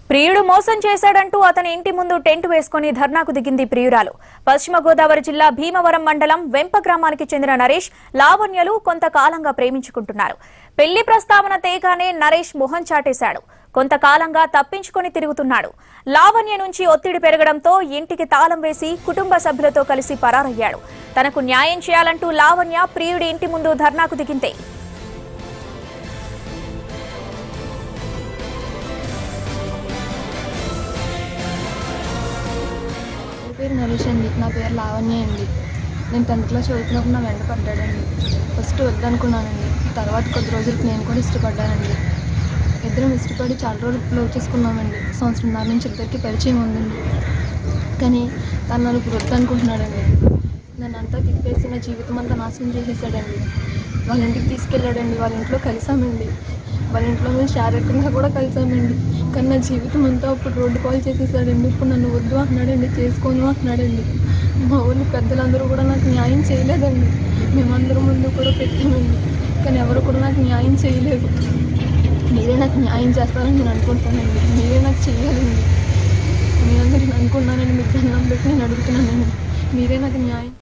ప్రియుడు మోసం చేశాడంటూ అతని ఇంటి ముందు టెంట్ వేసుకుని ధర్నాకు దిగింది ప్రియురాలు పశ్చిమ గోదావరి జిల్లా భీమవరం మండలం వెంప గ్రామానికి చెందిన నరేష్ లావణ్యలు కొంతకాలంగా ప్రేమించుకుంటున్నారు పెళ్లి ప్రస్తావన తేగానే నరేష్ మొహం చాటేశాడు కొంతకాలంగా తప్పించుకొని తిరుగుతున్నాడు లావణ్య నుంచి ఒత్తిడి పెరగడంతో ఇంటికి తాళం వేసి కుటుంబ సభ్యులతో కలిసి పరారయ్యాడు తనకు న్యాయం చేయాలంటూ లావణ్య ప్రియుడి ఇంటి ముందు ధర్నాకు దిగింది నా పేరు నరేష్ అండి నా పేరు లావణ్య అండి నేను టెన్త్ క్లాస్ చదువుతున్నప్పుడు నా వెంట పడ్డాడండి ఫస్ట్ వద్దనుకున్నానండి తర్వాత కొద్ది రోజులకి నేను కూడా ఇష్టపడ్డానండి ఇద్దరం ఇష్టపడి చాలా రోజులు లవ్ చేసుకున్నామండి సంవత్సరంన్నర నుంచి ఇద్దరికి పరిచయం ఉందండి కానీ తను నన్ను ఇప్పుడు వద్దనుకుంటున్నాడండి నన్ను అంతా తిప్పేసి నా జీవితం అంతా నాశనం చేసేసాడండి వాళ్ళ ఇంటికి తీసుకెళ్ళాడండి వాళ్ళ ఇంట్లో కలిసామండి వాళ్ళ ఇంట్లో మేము శారీరకంగా కూడా కలిసామండి కానీ నా జీవితం అంతా ఇప్పుడు రోడ్డు కాల్ చేసేసాడండి ఇప్పుడు నన్ను వద్దు అంటున్నాడండి చేసుకోను అంటున్నాడండి మా ఊళ్ళో పెద్దలందరూ కూడా నాకు న్యాయం చేయలేదండి మేమందరం ముందు కూడా పెట్టామండి కానీ ఎవరు కూడా నాకు న్యాయం చేయలేదు మీరే నాకు న్యాయం చేస్తారని నేను అనుకుంటానండి మీరే నాకు చేయాలండి నేను అనుకున్నానండి మీకు దండం పెట్టి నేను అడుగుతున్నానండి మీరే నాకు న్యాయం